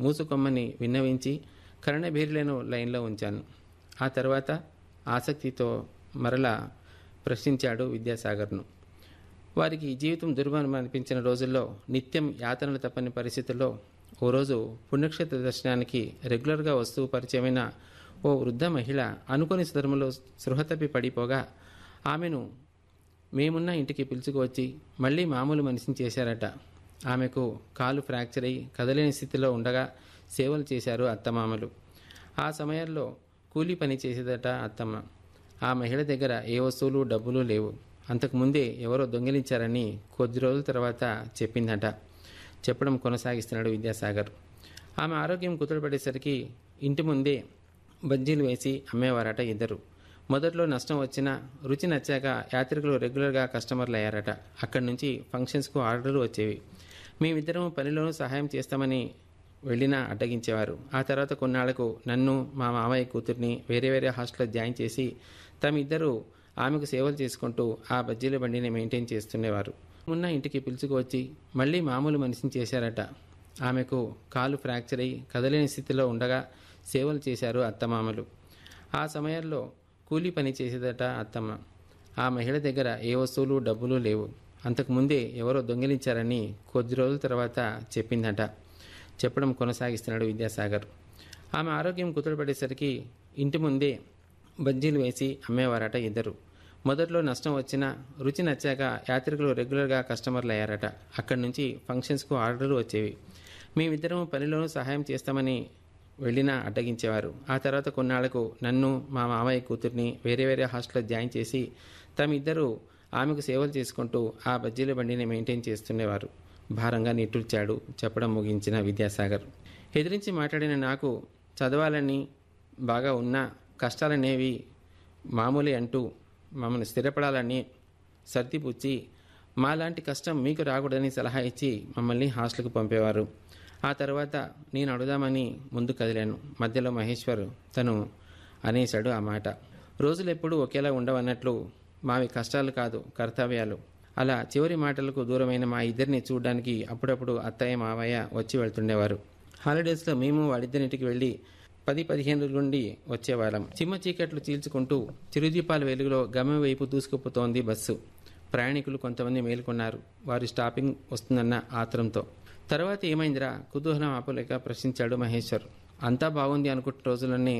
మూసుకొమ్మని విన్నవించి కరణభీరులను లైన్లో ఉంచాను ఆ తర్వాత ఆసక్తితో మరలా ప్రశ్నించాడు విద్యాసాగర్ను వారికి జీవితం దుర్భరం అనిపించిన రోజుల్లో నిత్యం యాతనలు తప్పని పరిస్థితుల్లో ఓ రోజు పుణ్యక్షేత్ర దర్శనానికి రెగ్యులర్గా వస్తూ పరిచయమైన ఓ వృద్ధ మహిళ అనుకోని సందర్భంలో స్పృహ తప్పి పడిపోగా ఆమెను మేమున్న ఇంటికి పిలుచుకువచ్చి మళ్ళీ మామూలు మనిషిని చేశారట ఆమెకు కాలు ఫ్రాక్చర్ అయి కదలేని స్థితిలో ఉండగా సేవలు చేశారు అత్తమామలు ఆ సమయంలో కూలీ పని చేసేదట అత్తమ్మ ఆ మహిళ దగ్గర ఏ వస్తువులు డబ్బులు లేవు అంతకుముందే ఎవరో దొంగిలించారని కొద్ది రోజుల తర్వాత చెప్పిందట చెప్పడం కొనసాగిస్తున్నాడు విద్యాసాగర్ ఆమె ఆరోగ్యం కుదుటపడేసరికి ఇంటి ముందే బజ్జీలు వేసి అమ్మేవారట ఇద్దరు మొదట్లో నష్టం వచ్చినా రుచి నచ్చాక యాత్రికులు రెగ్యులర్గా కస్టమర్లు అయ్యారట అక్కడి నుంచి ఫంక్షన్స్కు ఆర్డర్లు వచ్చేవి మేమిద్దరం పనిలోనూ సహాయం చేస్తామని వెళ్ళినా అడ్డగించేవారు ఆ తర్వాత కొన్నాళ్లకు నన్ను మా మామయ్య కూతుర్ని వేరే వేరే హాస్టల్లో జాయిన్ చేసి తమిద్దరూ ఆమెకు సేవలు చేసుకుంటూ ఆ బజ్జీల బండిని మెయింటైన్ చేస్తుండేవారు ఉన్న ఇంటికి పిలుచుకువచ్చి మళ్ళీ మామూలు మనిషిని చేశారట ఆమెకు కాలు ఫ్రాక్చర్ అయి కదలేని స్థితిలో ఉండగా సేవలు చేశారు అత్తమామలు ఆ సమయంలో కూలీ పని చేసేదట అత్తమ్మ ఆ మహిళ దగ్గర ఏ వస్తువులు డబ్బులు లేవు అంతకుముందే ఎవరో దొంగిలించారని కొద్ది రోజుల తర్వాత చెప్పిందట చెప్పడం కొనసాగిస్తున్నాడు విద్యాసాగర్ ఆమె ఆరోగ్యం కుదుటపడేసరికి ఇంటి ముందే బజ్జీలు వేసి అమ్మేవారట ఇద్దరు మొదట్లో నష్టం వచ్చినా రుచి నచ్చాక యాత్రికులు రెగ్యులర్గా కస్టమర్లు అయ్యారట అక్కడి నుంచి ఫంక్షన్స్కు ఆర్డర్లు వచ్చేవి మేమిద్దరం పనిలోనూ సహాయం చేస్తామని వెళ్ళినా అడ్డగించేవారు ఆ తర్వాత కొన్నాళ్లకు నన్ను మా మామయ్య కూతుర్ని వేరే వేరే హాస్టల్లో జాయిన్ చేసి తమిద్దరూ ఆమెకు సేవలు చేసుకుంటూ ఆ బజ్జీల బండిని మెయింటైన్ చేస్తుండేవారు భారంగా నిట్టూర్చాడు చెప్పడం ముగించిన విద్యాసాగర్ ఎదిరించి మాట్లాడిన నాకు చదవాలని బాగా ఉన్న కష్టాలనేవి మామూలే అంటూ మమ్మల్ని స్థిరపడాలని సర్దిపుచ్చి మాలాంటి కష్టం మీకు రాకూడదని సలహా ఇచ్చి మమ్మల్ని హాస్టల్కి పంపేవారు ఆ తర్వాత నేను అడుగుదామని ముందు కదిలాను మధ్యలో మహేశ్వర్ తను అనేశాడు ఆ మాట రోజులు ఎప్పుడూ ఒకేలా ఉండవన్నట్లు మావి కష్టాలు కాదు కర్తవ్యాలు అలా చివరి మాటలకు దూరమైన మా ఇద్దరిని చూడడానికి అప్పుడప్పుడు అత్తయ్య మావయ్య వచ్చి వెళ్తుండేవారు హాలిడేస్లో మేము వాళ్ళిద్దరింటికి వెళ్ళి పది పదిహేను రోజుల నుండి వచ్చేవాళ్ళం చిమ్మ చీకట్లు చీల్చుకుంటూ చిరుదీపాల వెలుగులో గమ్యం వైపు దూసుకుపోతోంది బస్సు ప్రయాణికులు కొంతమంది మేల్కొన్నారు వారి స్టాపింగ్ వస్తుందన్న ఆత్రంతో తర్వాత ఏమైందిరా కుతూహలం ఆపలేక ప్రశ్నించాడు మహేశ్వర్ అంతా బాగుంది అనుకుంటున్న రోజులన్నీ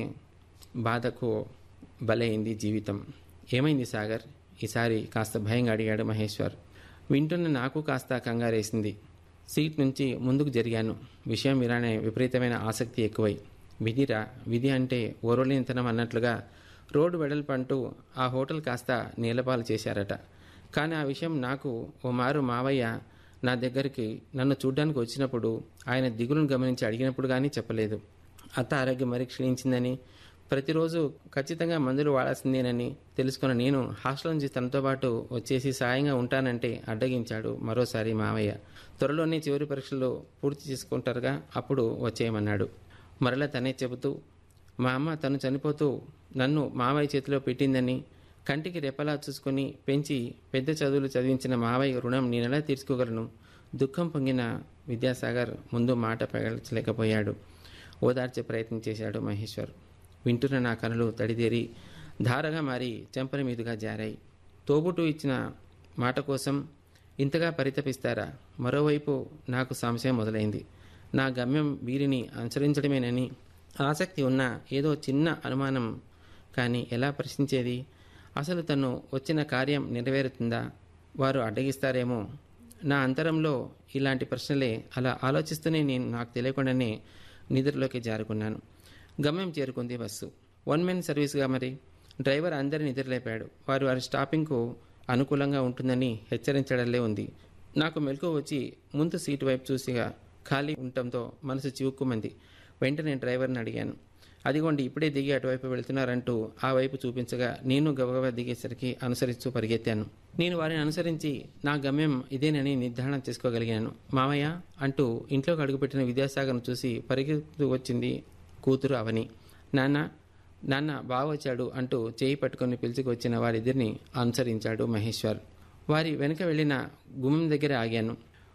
బాధకు బలైంది జీవితం ఏమైంది సాగర్ ఈసారి కాస్త భయంగా అడిగాడు మహేశ్వర్ వింటున్న నాకు కాస్త కంగారేసింది సీట్ నుంచి ముందుకు జరిగాను విషయం విరానే విపరీతమైన ఆసక్తి ఎక్కువై విధిరా విధి అంటే ఓరలేనితనం అన్నట్లుగా రోడ్డు వెడల్పంటూ ఆ హోటల్ కాస్త నీలపాలు చేశారట కానీ ఆ విషయం నాకు ఓ మారు మావయ్య నా దగ్గరికి నన్ను చూడ్డానికి వచ్చినప్పుడు ఆయన దిగులను గమనించి అడిగినప్పుడు కానీ చెప్పలేదు అత్త ఆరోగ్యం మరీ క్షీణించిందని ప్రతిరోజు ఖచ్చితంగా మందులు వాడాల్సిందేనని తెలుసుకున్న నేను హాస్టల్ నుంచి తనతో పాటు వచ్చేసి సాయంగా ఉంటానంటే అడ్డగించాడు మరోసారి మావయ్య త్వరలోనే చివరి పరీక్షలు పూర్తి చేసుకుంటారుగా అప్పుడు వచ్చేయమన్నాడు మరలా తనే చెబుతూ మా అమ్మ తను చనిపోతూ నన్ను మావయ్య చేతిలో పెట్టిందని కంటికి రెప్పలా చూసుకొని పెంచి పెద్ద చదువులు చదివించిన మావయ్య రుణం నేనెలా తీర్చుకోగలను దుఃఖం పొంగిన విద్యాసాగర్ ముందు మాట పెగల్చలేకపోయాడు ఓదార్చే ప్రయత్నం చేశాడు మహేశ్వర్ వింటున్న నా కనులు తడిదేరి ధారగా మారి చెంపల మీదుగా జారాయి తోబుటు ఇచ్చిన మాట కోసం ఇంతగా పరితపిస్తారా మరోవైపు నాకు సంశయం మొదలైంది నా గమ్యం వీరిని అనుసరించడమేనని ఆసక్తి ఉన్న ఏదో చిన్న అనుమానం కానీ ఎలా ప్రశ్నించేది అసలు తను వచ్చిన కార్యం నెరవేరుతుందా వారు అడ్డగిస్తారేమో నా అంతరంలో ఇలాంటి ప్రశ్నలే అలా ఆలోచిస్తూనే నేను నాకు తెలియకుండానే నిద్రలోకి జారుకున్నాను గమ్యం చేరుకుంది బస్సు వన్ మెన్ సర్వీస్గా మరి డ్రైవర్ అందరిని నిద్రలేపాడు వారు వారి స్టాపింగ్కు అనుకూలంగా ఉంటుందని హెచ్చరించడంలే ఉంది నాకు మెలకు వచ్చి ముందు సీటు వైపు చూసిగా ఖాళీ ఉండటంతో మనసు చివుక్కుమంది వెంటనే డ్రైవర్ని అడిగాను అదిగోండి ఇప్పుడే దిగి అటువైపు వెళ్తున్నారంటూ ఆ వైపు చూపించగా నేను గబగబా దిగేసరికి అనుసరిస్తూ పరిగెత్తాను నేను వారిని అనుసరించి నా గమ్యం ఇదేనని నిర్ధారణ చేసుకోగలిగాను మామయ్య అంటూ ఇంట్లోకి అడుగుపెట్టిన విద్యాసాగర్ను చూసి పరిగెత్తు వచ్చింది కూతురు అవని నాన్న నాన్న బావ వచ్చాడు అంటూ చేయి పట్టుకొని పిలుచుకొచ్చిన వారిద్దరిని అనుసరించాడు మహేశ్వర్ వారి వెనుక వెళ్ళిన గుమ్మం దగ్గర ఆగాను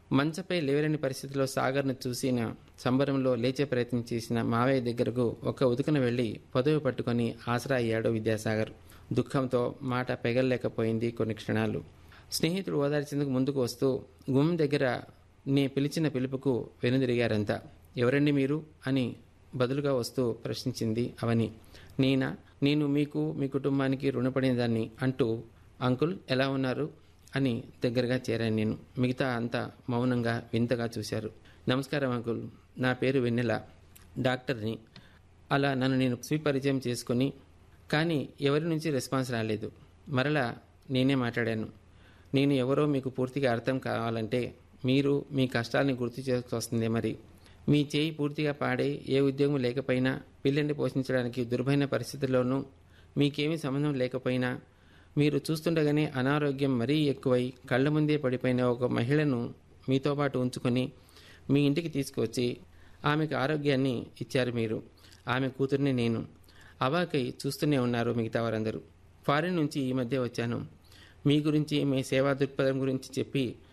మంచపై లేవలేని పరిస్థితిలో సాగర్ను చూసిన సంబరంలో లేచే ప్రయత్నం చేసిన మావయ్య దగ్గరకు ఒక ఉదుకున వెళ్ళి పదవి పట్టుకొని ఆసరా అయ్యాడు విద్యాసాగర్ దుఃఖంతో మాట పెగల్లేకపోయింది కొన్ని క్షణాలు స్నేహితుడు ఓదార్చేందుకు ముందుకు వస్తూ గుమ్మం దగ్గర నే పిలిచిన పిలుపుకు వెనుదిరిగారంతా ఎవరండి మీరు అని బదులుగా వస్తూ ప్రశ్నించింది అవని నేనా నేను మీకు మీ కుటుంబానికి రుణపడిన దాన్ని అంటూ అంకుల్ ఎలా ఉన్నారు అని దగ్గరగా చేరాను నేను మిగతా అంతా మౌనంగా వింతగా చూశారు నమస్కారం అంకుల్ నా పేరు వెన్నెల డాక్టర్ని అలా నన్ను నేను స్వీపరిచయం చేసుకొని కానీ ఎవరి నుంచి రెస్పాన్స్ రాలేదు మరలా నేనే మాట్లాడాను నేను ఎవరో మీకు పూర్తిగా అర్థం కావాలంటే మీరు మీ కష్టాలని గుర్తు చేసుకోవాల్సిందే మరి మీ చేయి పూర్తిగా పాడే ఏ ఉద్యోగం లేకపోయినా పిల్లని పోషించడానికి దుర్భైన పరిస్థితుల్లోనూ మీకేమీ సంబంధం లేకపోయినా మీరు చూస్తుండగానే అనారోగ్యం మరీ ఎక్కువై కళ్ళ ముందే పడిపోయిన ఒక మహిళను మీతో పాటు ఉంచుకొని మీ ఇంటికి తీసుకువచ్చి ఆమెకు ఆరోగ్యాన్ని ఇచ్చారు మీరు ఆమె కూతుర్ని నేను అవాకై చూస్తూనే ఉన్నారు మిగతా వారందరూ ఫారిన్ నుంచి ఈ మధ్య వచ్చాను మీ గురించి మీ సేవా దృక్పథం గురించి చెప్పి